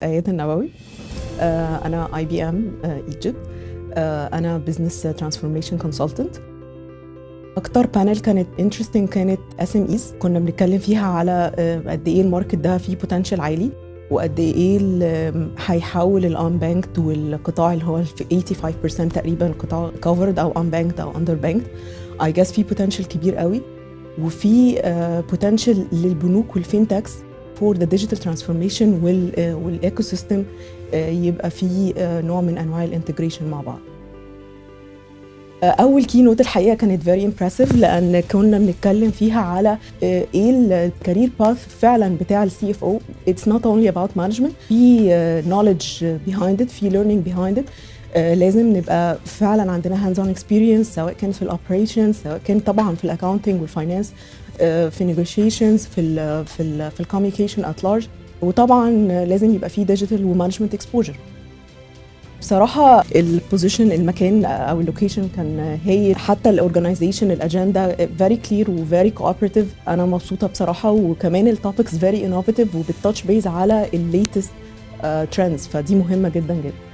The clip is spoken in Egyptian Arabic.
اياد النبوي آه، انا اي بي ام ايجيبت انا بزنس ترانسفورميشن كونسلتنت اكتر بانل كانت انترستنج كانت اس ام ايز كنا بنتكلم فيها على آه، قد ايه الماركت ده فيه بوتنشال عالي وقد ايه ال- هيحول الان بانكد والقطاع اللي هو في 85% تقريبا القطاع كفرد او ان بانكد او اندر بانكد اي جاس في بوتنشال كبير قوي وفي بوتنشال للبنوك والفينتكس فور ذا ديجيتال ترانسفورميشن والايكو سيستم يبقى في آه، نوع من انواع الانتجريشن مع بعض آه، اول كي نوت الحقيقه كانت فيري امبرسيف لان كنا بنتكلم فيها على آه، ايه الكارير باث فعلا بتاع السي اف او اتس نوت اونلي اباوت مانجمنت في نوليدج بيهايند ات في ليرنينج بيهايند ات لازم نبقى فعلا عندنا هاندز اون اكسبيرينس سواء كان في الاوبريشنز سواء كان طبعا في الاكاونتنج والفاينانس في negotiations في ال في ال في الكوميونيكيشن ات لارج وطبعا لازم يبقى في ديجيتال ومانجمنت اكسبوجر بصراحة البوزيشن المكان أو اللوكيشن كان هي حتى الأورجنايزيشن الأجندة فيري كلير وفيري كوبريتيف أنا مبسوطة بصراحة وكمان التوبكس فيري انوفيتيف وبالتاتش بيز على الليتست ترندز فدي مهمة جدا جدا